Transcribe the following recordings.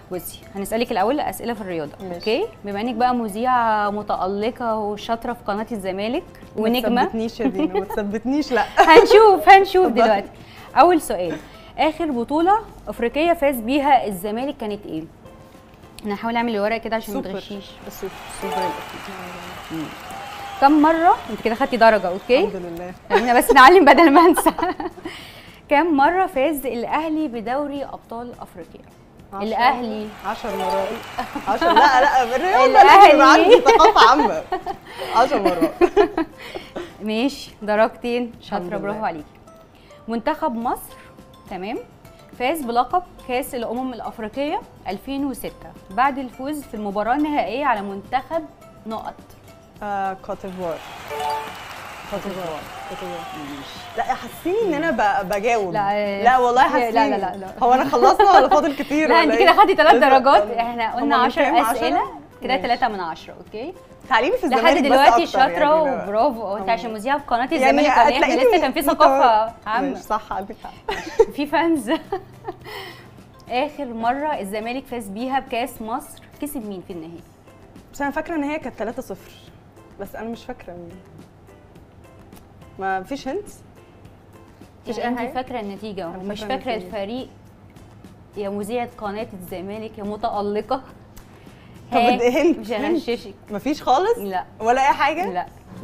بصي هنسالك الاول اسئله في الرياضه ماشي. اوكي بما انك بقى مذيعه متالقه وشاطره في قناه الزمالك ما ونجمه تثبتنيش يا دينا ما تثبتنيش لا هنشوف هنشوف اتفضلي. دلوقتي اول سؤال اخر بطوله افريقيه فاز بيها الزمالك كانت ايه انا هحاول اعمل الورق كده عشان ما سوبر. تغشيش السوبر سوبر الأفريقي. كم مره انت كده خدتي درجه اوكي الحمد لله خلينا بس نعلم بدل ما انسى كم مره فاز الاهلي بدوري ابطال افريقيا عشرة. الاهلي 10 مرات 10 لا لا الرياضه الأهلي. لازم يبقى عندي ثقافه عامه 10 مرات ماشي درجتين شاطره الحمد برافو لله. عليكي منتخب مصر تمام فاز بلقب كاس الامم الافريقيه 2006 بعد الفوز في المباراه النهائيه على منتخب نقط آه، كوت ديفوار كوت ديفوار كوت ديفوار. لا حاسين ان انا ب- بجاوب لا، آه، لا والله لا، حاسين لا، لا، لا. هو انا خلصنا ولا فاضل كتير لا ولا انت إيه؟ كده خدتي ثلاث لسه- درجات احنا قلنا هما من 10 كام؟ اسئله كده ماشي. 3 من 10 اوكي تعليمي في الزمالك لحد بس دلوقتي أكتر شاطره يعني. وبرافو هو انت آه. عشان مذيعه في قناه يعني الزمالك ولا إيه؟ احنا هتلاقيني لسه كان في متو- ثقافه عامه ماشي صح عندك حق في فانز اخر مره الزمالك فاز بيها بكاس مصر كسب مين في النهائي بس انا فاكره ان هي كانت 3-0 بس انا مش فاكره مين ما فيش هنت مفيش يعني أي انت حاجة؟ فاكره النتيجه أنا ومش فاكرة فاكره النتيجة. الفريق يا مذيعه قناه الزمالك يا متالقه طب ها، هنت مش هنت. هنششك مفيش خالص لا ولا اي حاجه لا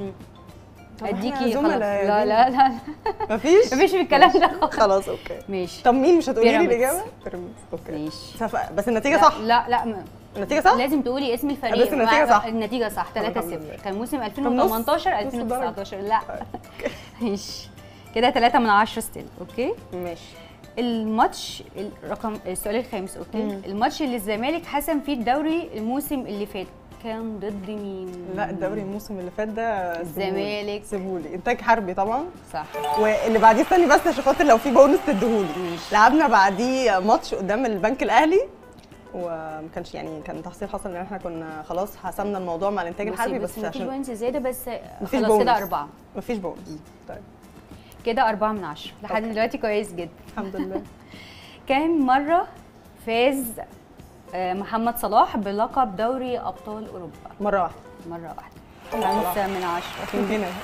طب إحنا اديكي خلاص زملاء يا لا دينا. لا لا مفيش مفيش في الكلام ده خالص خلاص اوكي ماشي طب مين مش هتقولي لي بيراميدز. الاجابه بيراميدز اوكي ماشي صف- بس النتيجه لا- صح لا لا ما- النتيجه صح لازم تقولي اسم الفريق بس النتيجة مع- صح. النتيجه صح 3 الحمد 0 لله. كان موسم نص- 2018 نص 2019 لا ماشي كده 3 من 10 ستيل اوكي ماشي الماتش الرقم السؤال الخامس اوكي مم. الماتش اللي الزمالك حسم فيه الدوري الموسم اللي فات كان ضد مين لا الدوري الموسم اللي فات ده الزمالك. سيبولي انتاج حربي طبعا صح واللي بعديه استني بس عشان خاطر لو في بونص تديهولي ماشي. لعبنا بعديه ماتش قدام البنك الاهلي وما كانش يعني كان تحصيل حصل ان احنا كنا خلاص حسمنا الموضوع مع الانتاج الحربي بس بس مفيش عشان بوينتس زياده بس مفيش خلاص كده بونص. أربعة مفيش بونص طيب كده أربعة من عشرة لحد أوكي. دلوقتي كويس جدا الحمد لله كام مرة فاز آه، محمد صلاح بلقب دوري أبطال أوروبا مره واحده مرة واحدة محمد صلاح. خمسة من عشرة من هنا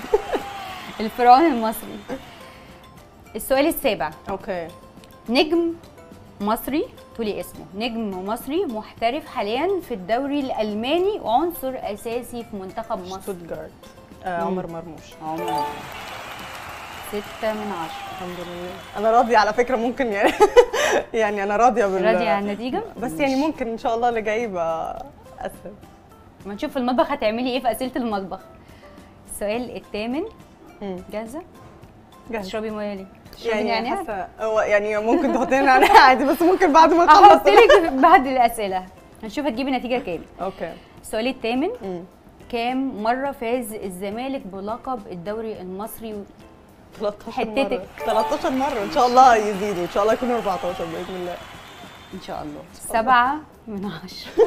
الفرعون المصري السؤال السابع اوكي نجم مصري تقولي اسمه نجم مصري محترف حاليا في الدوري الألماني وعنصر أساسي في منتخب مصر شتوتجارت آه عمر مرموش عمر ستة من عشرة الحمد لله انا راضيه على فكره ممكن يعني يعني انا راضيه بال راضية عن النتيجة؟ بس يعني ممكن ان شاء الله اللي جاي يبقى اسهل ما نشوف في المطبخ هتعملي ايه في أسئلة المطبخ السؤال الثامن مم. جاهزة؟ جاهز تشربي ميه ليه؟ تشربي يعني نعناع؟ حاسه هو يعني ممكن تحطي لنا نعناع عادي بس ممكن بعد ما هحط نخلص لك بعد الأسئلة هنشوف هتجيبي نتيجة كام اوكي السؤال الثامن مم. كام مرة فاز الزمالك بلقب الدوري المصري 13 حتتك. مره 13 مره ان شاء الله يزيدوا ان شاء الله يكونوا 14 باذن الله إن شاء الله سبعة من عشرة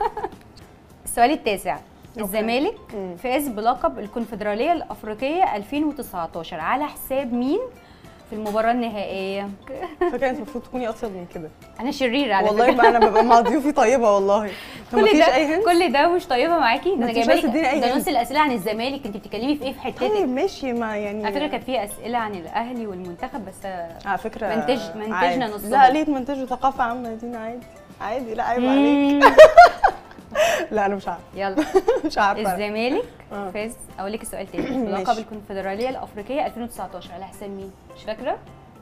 السؤال التاسع الزمالك مم. فاز بلقب الكونفدرالية الأفريقية 2019 على حساب مين في المباراة النهائية؟ فكره انت المفروض تكوني اطيب من كده أنا شريرة على والله فكرة ما انا ببقى مع ضيوفي طيبه والله طب كل مفيش ده اي هنت كل ده مش طيبة معاكي ده ما أنا انتيش جايبة عايزة تديني أي لك ده هنت. نص الأسئلة عن الزمالك أنت بتتكلمي في إيه في طيب حتتك؟ ماشي ما يعني على فكرة كانت في أسئلة عن الأهلي والمنتخب بس على فكره منتج- منتجنا عادي. نصهم. لا ليه تمنتجوا ثقافه عامه يا دينا عادي عادي لا عيب عليك مم. لا انا مش عارفه يلا مش عارفه الزمالك آه. فاز اقول لك السؤال تاني ماشي. لقب الكونفدراليه الافريقيه 2019 على حساب مين مش فاكره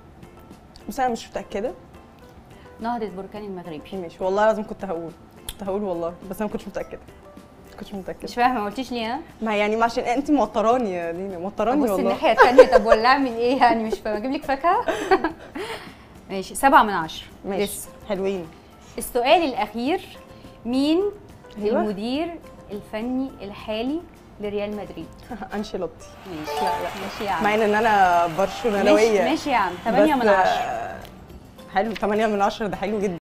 بس انا مش متاكده نهضه بركان المغربي ماشي والله لازم كنت هقول كنت هقول والله بس انا ما كنتش متاكده ما كنتش متاكده مش فاهمه ما قلتيش ليه ها ما يعني ما عشان انت موتراني يا دينا موتراني ابص والله الناحيه الثانيه طب ولا اعمل ايه يعني مش فاهمه اجيب لك فاكهه ماشي سبعة من عشرة ماشي لسه. حلوين السؤال الاخير مين أيوة. المدير الفني الحالي لريال مدريد انشيلوتي ماشي لا لا ماشي يا عم مع ان انا برشلوناويه ماشي, ماشي يا عم 8 بس، من 10 آه، حلو 8 من 10 ده حلو جدا